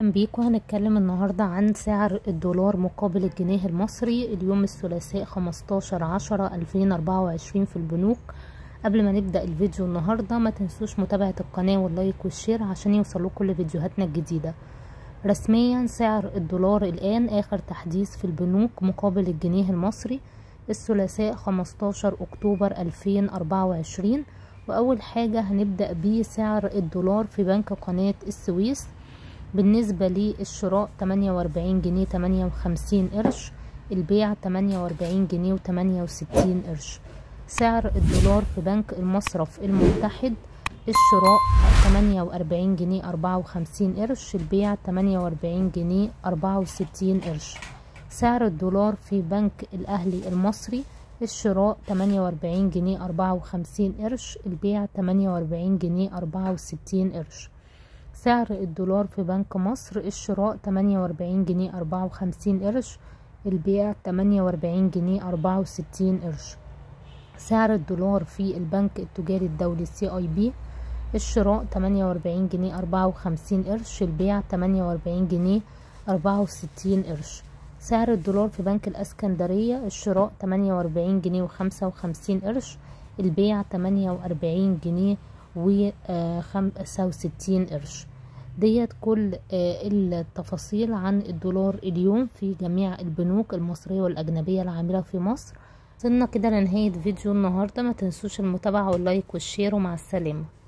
بيكو هنتكلم النهاردة عن سعر الدولار مقابل الجنيه المصري اليوم الثلاثاء 15 10 2024 في البنوك قبل ما نبدأ الفيديو النهاردة ما تنسوش متابعة القناة واللايك والشير عشان يوصلوا كل فيديوهاتنا الجديدة رسميا سعر الدولار الآن آخر تحديث في البنوك مقابل الجنيه المصري الثلاثاء 15 أكتوبر 2024 وأول حاجة هنبدأ بسعر الدولار في بنك قناة السويس بالنسبة للشراء 48 جنيه 58 قرش البيع 48 جنيه و68 قرش سعر الدولار في بنك المصرف المتحد الشراء 48 جنيه 54 قرش البيع 48 جنيه 64 قرش سعر الدولار في بنك الأهلي المصري الشراء 48 جنيه 54 قرش البيع 48 جنيه 64 قرش سعر الدولار في بنك مصر الشراء 48 جنيه 54 قرش البيع 48 جنيه 64 قرش سعر الدولار في البنك التجاري الدولي سي اي بي الشراء 48 جنيه 54 قرش البيع 48 جنيه 64 قرش سعر الدولار في بنك الاسكندرية الشراء 48 جنيه و55 قرش البيع 48 جنيه و65 قرش ديت كل التفاصيل عن الدولار اليوم في جميع البنوك المصرية والأجنبية العاملة في مصر وصلنا كده لنهاية فيديو النهاردة ما تنسوش المتابعة واللايك والشير ومع السلامة